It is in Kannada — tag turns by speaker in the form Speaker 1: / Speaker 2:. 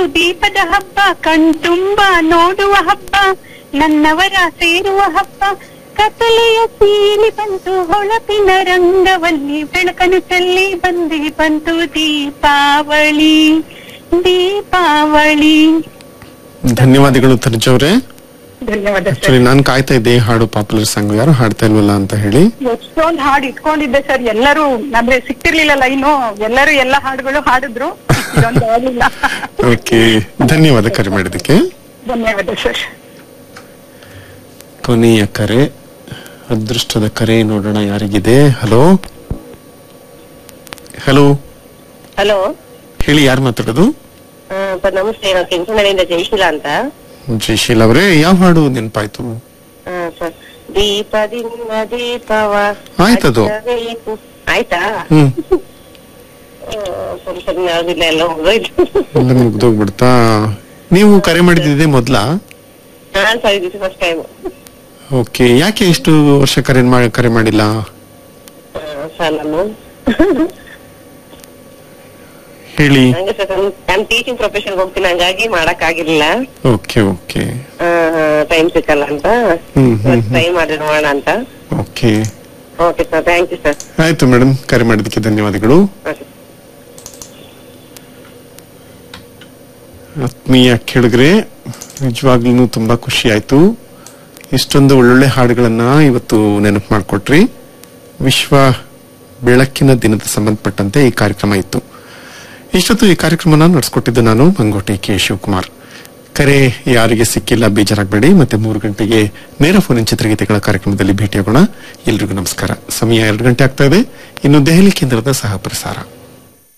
Speaker 1: ದೀಪದ ಹಬ್ಬ ಕಣ್ತುಂಬ ನೋಡುವ ಹಬ್ಬ ನನ್ನವರ ಸೇರುವ ಹಬ್ಬ ಕತ್ತಲೆಯ ಸೀಲಿ ಬಂತು ಹೊಳಪಿನ ರಂಗವಲ್ಲಿ ಬೆಳಕನ್ನು ಚೆಲ್ಲಿ ಬಂದಿ ಬಂತು ದೀಪಾವಳಿ ದೀಪಾವಳಿ
Speaker 2: ಧನ್ಯವಾದಗಳು ತನುಜ್ ಅವರೇ
Speaker 1: ಧನ್ಯವಾದ ಸರ್
Speaker 2: ಆಕ್ಚುಲಿ ನಾನ್ ಕಾಯ್ತಾ ಇದ್ದೆ ಈ ಹಾಡು ಪಾಪ್ಯುಲರ್ ಸಾಂಗ್ ಯಾರು ಹಾಡ್ತಾ ಇಲ್ವಲ್ಲ ಅಂತ ಹೇಳಿ
Speaker 1: ಎಷ್ಟೊಂದು ಹಾಡು ಇಟ್ಕೊಂಡಿದ್ದೆ ಸರ್ ಎಲ್ಲರೂ ಅಂದ್ರೆ ಸಿಕ್ತಿರ್ಲಿಲ್ಲ ಲೈನು ಎಲ್ಲರೂ ಎಲ್ಲ ಹಾಡುಗಳು ಹಾಡಿದ್ರು ಇದೊಂದು ಆಗಿಲ್ಲ
Speaker 2: ಓಕೆ ಧನ್ಯವಾದ ಕರೆ ಮಾಡಿದ್ದಕ್ಕೆ
Speaker 1: ಧನ್ಯವಾದ ಸರ್
Speaker 2: ಕೊನೆಯ ಕರೆ ಅದೃಷ್ಟದ ಕರೆ ನೋಡೋಣ ಯಾರಿಗಿದೆ ಹಲೋ ಹಲೋ
Speaker 3: ಹಲೋ
Speaker 2: ಹೇಳಿ ಯಾರು ಮಾತಾಡೋದು
Speaker 3: ಸರ್ ನಮಸ್ತೆ ನಾವು ಕೆಂಚನಹಳ್ಳಿಯಿಂದ ಜಯಶೀಲ ಅಂತ
Speaker 2: ಜಯಶೀಲ್ ಅವರೇ ಯಾವ ಹಾಡು ನೆನಪಾಯ್ತು
Speaker 3: ಆ, ಸರ್ ದೀಪದಿಂದ ದೀಪವ
Speaker 2: ಆಯ್ತದು.
Speaker 3: ಹಚ್ಚಬೇಕು. ಆಯ್ತಾ
Speaker 2: ಹ್ಮ್
Speaker 3: ಆ, ಸರಿ ಸರಿ ನಾವಿಲ್ಲ ಎಲ್ಲ ಹೋಗೋಯ್ತು
Speaker 2: ಎಲ್ಲ ಮುಗ್ದೋಗ್ಬಿಡ್ತಾ ನೀವು ಕರೆ ಮಾಡಿದ್ದಿದೆ ಮೊದ್ಲಾ
Speaker 3: ಹಾ ಸರ್ ಇದು ಫಸ್ಟ್ ಟೈಮ್
Speaker 2: ಓಕೆ ಯಾಕೆ ಇಷ್ಟು ವರ್ಷ ಕರೆ ಮಾಡಿ ಕರೆ ಮಾಡಿಲ್ಲ
Speaker 3: ಸರ್ ನಾನು
Speaker 2: ಹೇಳಿ
Speaker 3: ಹಂಗೆ ಸರ್ ನಾನು ಟೀಚಿಂಗ್ ಪ್ರೊಫೆಷನ್ ಹೋಗ್ತೀನಿ ಹಂಗಾಗಿ ಮಾಡಕ್ ಆಗಿರ್ಲಿಲ್ಲ
Speaker 2: ಓಕೆ ಓಕೆ
Speaker 3: ಟೈಮ್ ಸಿಕ್ಕಲ್ಲ ಅಂತ
Speaker 2: ಹ್ಮ್, ಹ್ಮ್,
Speaker 3: ಟ್ರೈ ಮಾಡಿ ನೋಡೋಣ ಅಂತ
Speaker 2: okay
Speaker 3: okay sir thank you sir
Speaker 2: ಆಯ್ತು ಮೇಡಮ್ ಕರೆ ಮಾಡಿದ್ದಕ್ಕೆ ಧನ್ಯವಾದಗಳು
Speaker 3: ಓಕೆ
Speaker 2: ಆತ್ಮೀಯ ಕೇಳಿದ್ರೆ ನಿಜವಾಗ್ಲೂ ತುಂಬಾ ಖುಷಿ ಆಯ್ತು ಇಷ್ಟೊಂದು ಒಳ್ಳೊಳ್ಳೆ ಹಾಡುಗಳನ್ನ ಇವತ್ತು ನೆನಪು ಮಾಡಿಕೊಟ್ರಿ ವಿಶ್ವ ಬೆಳಕಿನ ದಿನದ ಸಂಬಂಧಪಟ್ಟಂತೆ ಈ ಕಾರ್ಯಕ್ರಮ ಇತ್ತು ಇಷ್ಟೊತ್ತು ಈ ಕಾರ್ಯಕ್ರಮನ ನಡೆಸ್ಕೊಟ್ಟಿದ್ದು ನಾನು ಮಂಗೋಟೆ ಕೆ ಶಿವಕುಮಾರ್ ಕರೆ ಯಾರಿಗೆ ಸಿಕ್ಕಿಲ್ಲ ಬೇಜಾರಾಗಬೇಡಿ ಮತ್ತೆ ಮೂರು ಗಂಟೆಗೆ ನೇರ ಫೋನಿನ ಚಿತ್ರಗೀತೆಗಳ ಕಾರ್ಯಕ್ರಮದಲ್ಲಿ ಭೇಟಿಯಾಗೋಣ ಎಲ್ರಿಗೂ ನಮಸ್ಕಾರ ಸಮಯ ಎರಡು ಗಂಟೆ ಆಗ್ತಾ ಇದೆ ಇನ್ನು ದೆಹಲಿ ಕೇಂದ್ರದ ಸಹ ಪ್ರಸಾರ